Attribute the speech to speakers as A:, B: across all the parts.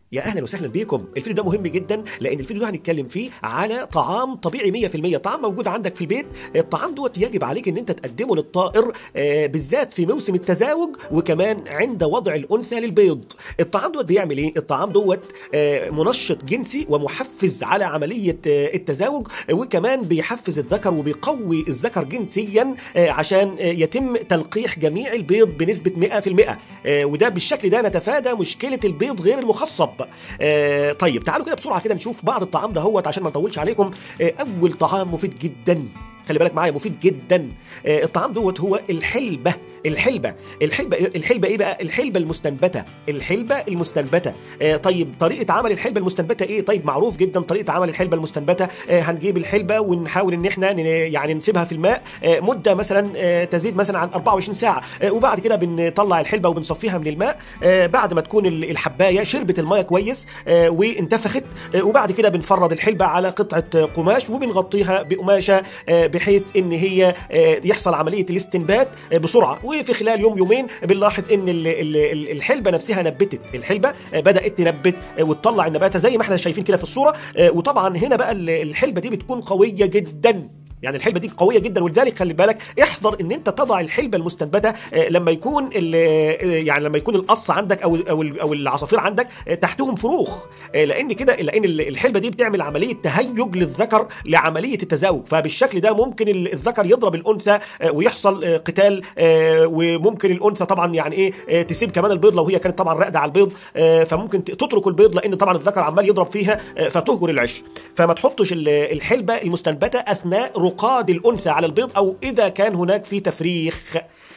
A: يا اهلا وسهلا بيكم الفيديو ده مهم جدا لان الفيديو ده هنتكلم فيه على طعام طبيعي 100% طعام موجود عندك في البيت الطعام دوت يجب عليك ان انت تقدمه للطائر آه، بالذات في موسم التزاوج وكمان عند وضع الانثى للبيض الطعام دوت بيعمل ايه الطعام دوت آه، منشط جنسي ومحفز على عمليه آه، التزاوج وكمان بيحفز الذكر وبيقوي الذكر جنسيا آه، عشان آه، يتم تلقيح جميع البيض بنسبه 100% آه، وده بالشكل ده نتفادى مشكله البيض غير المخصب آه، طيب تعالوا كده بسرعه كده نشوف بعض الطعام دهوت عشان ما نطولش عليكم آه، اول طعام مفيد جدا خلي بالك معايا مفيد جدا آه، الطعام دوت هو الحلبه الحلبه الحلبه الحلبه ايه بقى الحلبه المستنبته الحلبه المستنبته آه، طيب طريقه عمل الحلبه المستنبته ايه طيب معروف جدا طريقه عمل الحلبه المستنبته آه، هنجيب الحلبه ونحاول ان احنا ن- يعني نسيبها في الماء آه، مده مثلا آه، تزيد مثلا عن 24 ساعه آه، وبعد كده بنطلع الحلبه وبنصفيها من الماء آه، بعد ما تكون ال- الحبايه شربت الميه كويس آه، وانتفخت آه، وبعد كده بنفرد الحلبه على قطعه آه، قماش وبنغطيها بقماشه آه، بحيث ان هي آه، يحصل عمليه الاستنبات آه، بسرعه وفي خلال يوم يومين بنلاحظ ان ال- ال- ال- الحلبه نفسها نبتت الحلبه آه، بدات تنبت آه، وتطلع النباتة زي ما احنا شايفين كده في الصوره آه، وطبعا هنا بقى ال- الحلبه دي بتكون قويه جدا يعني الحلبه دي قويه جدا ولذلك خلي بالك احذر ان انت تضع الحلبه المستنبته آه، لما يكون ال- آه، يعني لما يكون القص عندك او او ال- او العصافير عندك آه، تحتهم فروخ آه، لان كده لان ال- الحلبه دي بتعمل عمليه تهيج للذكر لعمليه التزاوج فبالشكل ده ممكن ال- الذكر يضرب الانثى آه، ويحصل آه، قتال آه، وممكن الانثى طبعا يعني ايه آه، تسيب كمان البيض لو هي كانت طبعا راقده على البيض آه، فممكن ت- تترك البيض لان طبعا الذكر عمال يضرب فيها آه، فتهجر العش فما تحطش ال- الحلبه المستنبته اثناء رقاد الانثى على البيض او اذا كان هناك في تفريخ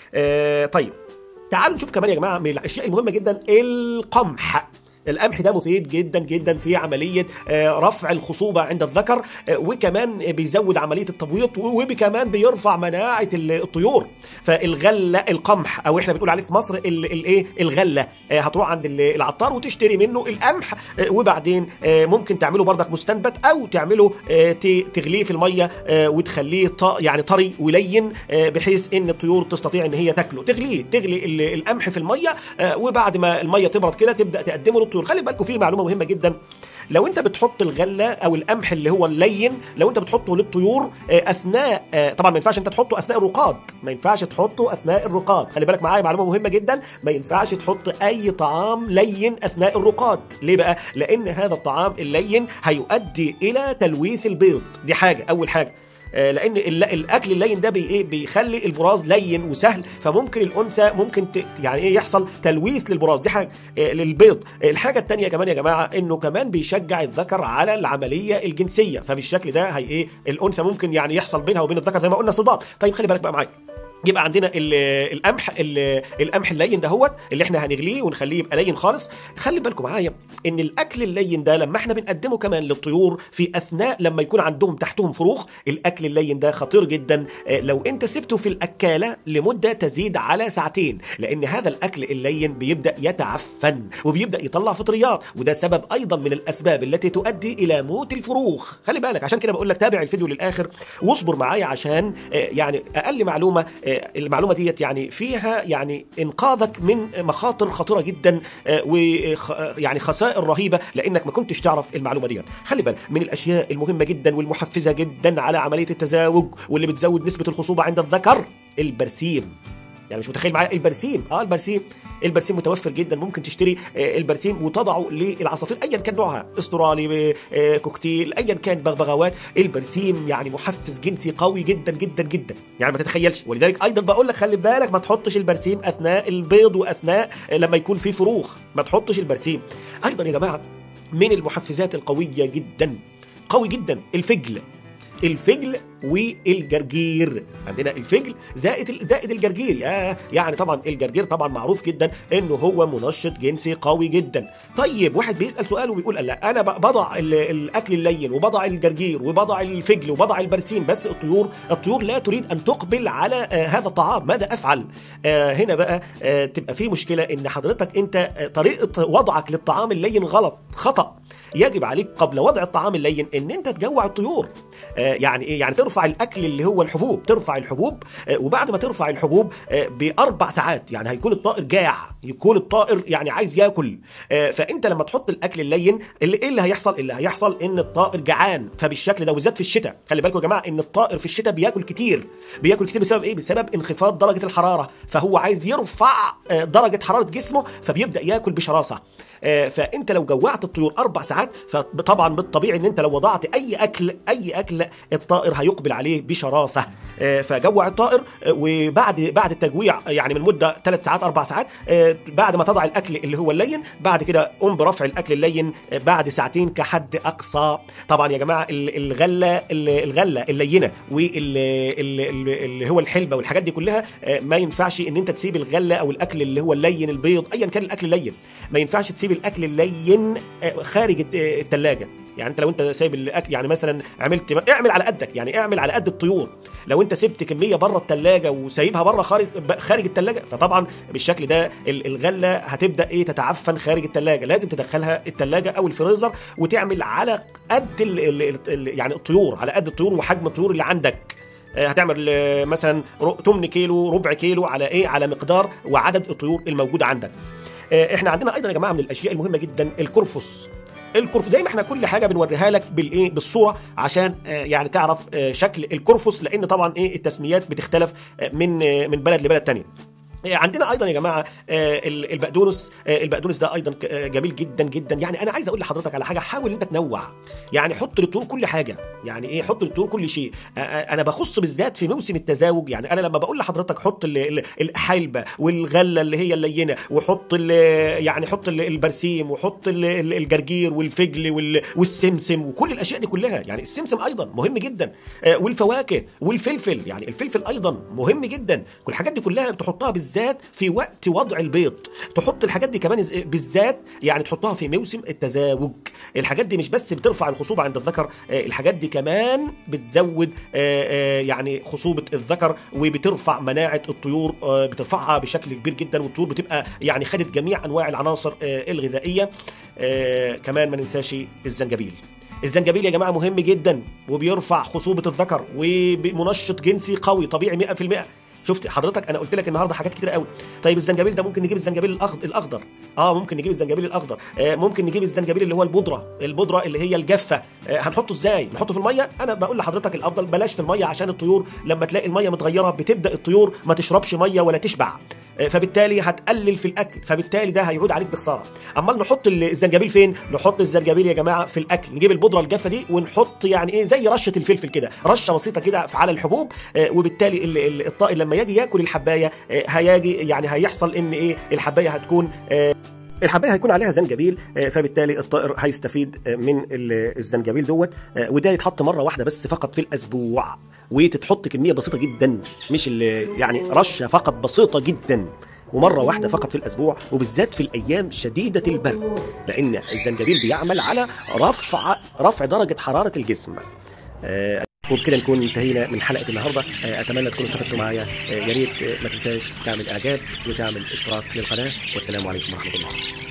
A: آه، طيب تعالوا نشوف كمان يا جماعه من الاشياء المهمه جدا القمح القمح ده مفيد جدا جدا في عمليه آه، رفع الخصوبه عند الذكر آه، وكمان بيزود عمليه التبويض وكمان بيرفع مناعه ال- الطيور فالغله القمح او احنا بنقول عليه في مصر ال- الايه الغله آه، هتروح عند ال- العطار وتشتري منه القمح آه، وبعدين آه، ممكن تعمله بردك مستنبت او تعمله آه، ت- تغليه في الميه آه، وتخليه ط- يعني طري ولين آه، بحيث ان الطيور تستطيع ان هي تاكله تغليه تغلي ال- القمح في الميه آه، وبعد ما الميه تبرد كده تبدا تقدمه للطيور خلي بالكم في معلومه مهمه جدا لو انت بتحط الغله او القمح اللي هو اللين لو انت بتحطه للطيور آه، اثناء آه، طبعا ما ينفعش انت تحطه اثناء الرقاد ما ينفعش تحطه اثناء الرقاد خلي بالك معايا معلومه مهمه جدا ما ينفعش تحط اي طعام لين اثناء الرقاد ليه بقى لان هذا الطعام اللين هيؤدي الى تلويث البيض دي حاجه اول حاجه آه، لان ال- الاكل اللين ده بي ايه بيخلي البراز لين وسهل فممكن الانثى ممكن ت يعني ايه يحصل تلويث للبراز دي حاجه آه، للبيض آه، الحاجه الثانيه كمان يا جماعه انه كمان بيشجع الذكر على العمليه الجنسيه فبالشكل ده هي ايه الانثى ممكن يعني يحصل بينها وبين الذكر زي ما قلنا صدام طيب خلي بالك بقى معايا يبقى عندنا ال- القمح ال- القمح اللين دهوت اللي احنا هنغليه ونخليه يبقى لين خالص خلي بالكم معايا ان الاكل اللين ده لما احنا بنقدمه كمان للطيور في اثناء لما يكون عندهم تحتهم فروخ الاكل اللين ده خطير جدا آه، لو انت سبته في الاكاله لمده تزيد على ساعتين لان هذا الاكل اللين بيبدا يتعفن وبيبدا يطلع فطريات وده سبب ايضا من الاسباب التي تؤدي الى موت الفروخ خلي بالك عشان كده بقول لك تابع الفيديو للاخر واصبر معايا عشان آه، يعني اقل معلومه آه، المعلومه ديت يعني فيها يعني انقاذك من مخاطر خطيره جدا ويعني خسائر رهيبه لانك ما كنتش تعرف المعلومه ديت خلي بالك من الاشياء المهمه جدا والمحفزه جدا على عمليه التزاوج واللي بتزود نسبه الخصوبه عند الذكر البرسيم يعني مش متخيل معايا البرسيم اه البرسيم البرسيم متوفر جدا ممكن تشتري آه، البرسيم وتضعه للعصافير ايا كان نوعها استرالي آه، كوكتيل ايا كان بغبغاوات البرسيم يعني محفز جنسي قوي جدا جدا جدا يعني ما تتخيلش ولذلك ايضا بقول لك خلي بالك ما تحطش البرسيم اثناء البيض واثناء آه، لما يكون في فروخ ما تحطش البرسيم ايضا يا جماعه من المحفزات القويه جدا قوي جدا الفجل الفجل والجرجير عندنا الفجل زائد زائد الجرجير يا يعني طبعا الجرجير طبعا معروف جدا انه هو منشط جنسي قوي جدا طيب واحد بيسال سؤال وبيقول لا انا ب- بضع ال- الاكل اللين وبضع الجرجير وبضع الفجل وبضع البرسيم بس الطيور الطيور لا تريد ان تقبل على آه، هذا الطعام ماذا افعل آه، هنا بقى آه، تبقى في مشكله ان حضرتك انت آه، طريقه وضعك للطعام اللين غلط خطا يجب عليك قبل وضع الطعام اللين ان انت تجوع الطيور آه يعني ايه يعني ترفع الاكل اللي هو الحبوب ترفع الحبوب آه وبعد ما ترفع الحبوب آه باربع ساعات يعني هيكون الطائر جاع يكون الطائر يعني عايز ياكل آه فانت لما تحط الاكل اللين اللي ايه اللي هيحصل اللي هيحصل ان الطائر جعان فبالشكل ده وبالذات في الشتاء خلي بالكم يا جماعه ان الطائر في الشتاء بياكل كتير بياكل كتير بسبب ايه بسبب انخفاض درجه الحراره فهو عايز يرفع آه درجه حراره جسمه فبيبدا ياكل بشراسه آه فانت لو جوعت الطيور اربع ساعات فطبعا بالطبيعي ان انت لو وضعت اي اكل اي اكل الطائر هيقبل عليه بشراسه آه فجوع الطائر آه وبعد بعد التجويع يعني من مده ثلاث ساعات اربع ساعات بعد ما تضع الاكل اللي هو اللين بعد كده قم برفع الاكل اللين بعد ساعتين كحد اقصى طبعا يا جماعه الغله الغله اللينه واللي هو الحلبه والحاجات دي كلها ما ينفعش ان انت تسيب الغله او الاكل اللي هو اللين البيض ايا كان الاكل اللين ما ينفعش تسيب الاكل اللين خارج الثلاجه يعني انت لو انت سايب الاكل يعني مثلا عملت اعمل على قدك يعني اعمل على قد الطيور لو انت سبت كميه بره الثلاجه وسايبها بره خارج خارج الثلاجه فطبعا بالشكل ده الغله هتبدا ايه تتعفن خارج الثلاجه لازم تدخلها الثلاجه او الفريزر وتعمل على قد ال ال ال يعني الطيور على قد الطيور وحجم الطيور اللي عندك هتعمل مثلا 8 كيلو ربع كيلو على ايه على مقدار وعدد الطيور الموجوده عندك احنا عندنا ايضا يا جماعه من الاشياء المهمه جدا الكرفس الكرفس زي ما احنا كل حاجه بنوريها لك بالايه بالصوره عشان آه يعني تعرف آه شكل الكرفس لان طبعا ايه التسميات بتختلف آه من من بلد لبلد تانية عندنا ايضا يا جماعه البقدونس البقدونس ده ايضا جميل جدا جدا يعني انا عايز اقول لحضرتك على حاجه حاول انت تنوع يعني حط للطيور كل حاجه يعني ايه حط للطيور كل شيء انا بخص بالذات في موسم التزاوج يعني انا لما بقول لحضرتك حط الحلبه والغله اللي هي اللينه وحط يعني حط البرسيم وحط الجرجير والفجل والسمسم وكل الاشياء دي كلها يعني السمسم ايضا مهم جدا والفواكه والفلفل يعني الفلفل ايضا مهم جدا كل الحاجات دي كلها بتحطها بالذات بالذات في وقت وضع البيض تحط الحاجات دي كمان بالذات يعني تحطها في موسم التزاوج الحاجات دي مش بس بترفع الخصوبة عند الذكر الحاجات دي كمان بتزود يعني خصوبة الذكر وبترفع مناعة الطيور بترفعها بشكل كبير جدا والطيور بتبقى يعني خدت جميع أنواع العناصر الغذائية كمان ما ننساش الزنجبيل الزنجبيل يا جماعه مهم جدا وبيرفع خصوبه الذكر ومنشط جنسي قوي طبيعي 100% شفت حضرتك انا قلت لك النهارده حاجات كتير قوي طيب الزنجبيل ده ممكن نجيب الزنجبيل الاخضر الاخضر اه ممكن نجيب الزنجبيل الاخضر آه ممكن نجيب الزنجبيل اللي هو البودره البودره اللي هي الجافه آه هنحطه ازاي نحطه في الميه انا بقول لحضرتك الافضل بلاش في الميه عشان الطيور لما تلاقي الميه متغيره بتبدا الطيور ما تشربش ميه ولا تشبع فبالتالي هتقلل في الاكل فبالتالي ده هيعود عليك بخساره امال نحط الزنجبيل فين نحط الزنجبيل يا جماعه في الاكل نجيب البودره الجافه دي ونحط يعني ايه زي رشه الفلفل كده رشه بسيطه كده على الحبوب وبالتالي الطائر لما يجي ياكل الحبايه هيجي يعني هيحصل ان ايه الحبايه هتكون الحبايه هيكون عليها زنجبيل فبالتالي الطائر هيستفيد من الزنجبيل دوت وده يتحط مره واحده بس فقط في الاسبوع وتتحط كميه بسيطه جدا مش يعني رشه فقط بسيطه جدا ومرة واحدة فقط في الأسبوع وبالذات في الأيام شديدة البرد لأن الزنجبيل بيعمل على رفع رفع درجة حرارة الجسم آه وبكده نكون انتهينا من حلقه النهارده اتمنى تكونوا استفدتوا معايا يا ريت ما تنساش تعمل اعجاب وتعمل اشتراك للقناه والسلام عليكم ورحمه الله